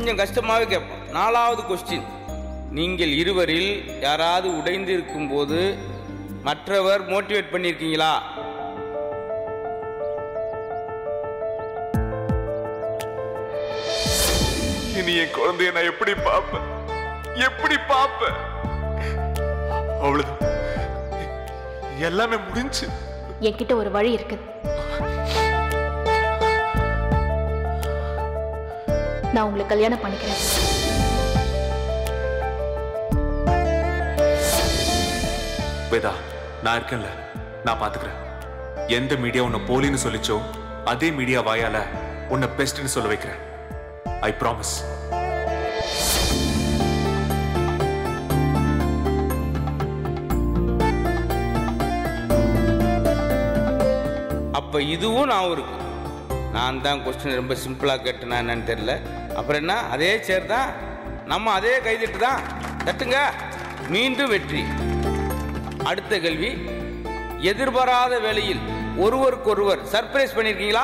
கொஞ்சம் கஷ்டமாகவே கேட்போம் நாலாவது கொஸ்டின் நீங்கள் இருவரில் யாராவது உடைந்து இருக்கும்போது மற்றவர் மோட்டிவேட் பண்ணியிருக்கீங்களா இனி என் குழந்தைய நான் எப்படி பார்ப்பேன் எப்படி பார்ப்பேன் அவ்வளவுதான் எல்லாமே முடிஞ்சு என்கிட்ட ஒரு வழி இருக்குது நான் உங்களை கல்யாணம் பண்ணிக்கிறேன் வேதா நான் இருக்கேன்ல நான் பாத்துக்கிறேன் எந்த மீடியா உன்னை போலின்னு சொல்லிச்சோ அதே மீடியா வாயால உன்னை பெஸ்ட்னு சொல்ல வைக்கிறேன் ஐ ப்ராமிஸ் அப்போ இதுவும் நான் இருக்கு நான் தான் கொஸ்டின் ரொம்ப சிம்பிளாக கேட்டேனா என்னன்னு தெரியல அப்புறம் என்ன அதே சேர் தான் நம்ம அதே கைதிட்டு தான் தட்டுங்க மீண்டும் வெற்றி அடுத்த கேள்வி எதிர்பாராத வேளையில் ஒருவருக்கொருவர் சர்ப்ரைஸ் பண்ணியிருக்கீங்களா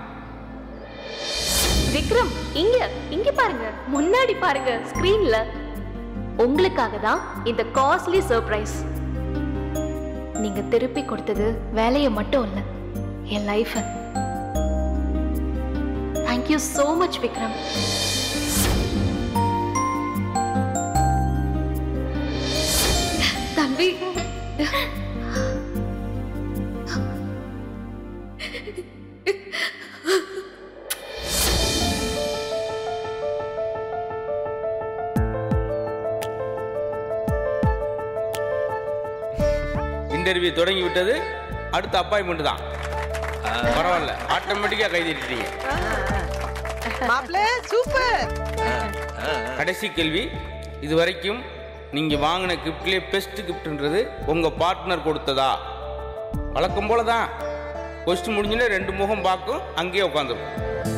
விக்ரம் இங்க இங்க பாருங்க முன்னாடி பாருங்க ஸ்கிரீன்ல உங்களுக்காக தான் இந்த காஸ்ட்லி சர்ப்ரைஸ் நீங்க திருப்பி கொடுத்தது வேலையை மட்டும் இல்ல என் life thank you so much Vikram தம்பி இன்டர்வியூ தொடங்கி விட்டது அடுத்த அப்பாயின்மெண்ட் தான் பரவாயில்ல ஆட்டோமேட்டிக்காக கைதிட்டீங்க மாப்பிள்ள சூப்பர் கடைசி கேள்வி இது வரைக்கும் நீங்கள் வாங்கின கிஃப்ட்லேயே பெஸ்ட் கிஃப்ட்ன்றது உங்கள் பார்ட்னர் கொடுத்ததா வழக்கம் போல தான் கொஸ்டின் முடிஞ்சுன்னா ரெண்டு முகம் பார்க்கும் அங்கேயே உட்காந்துரும்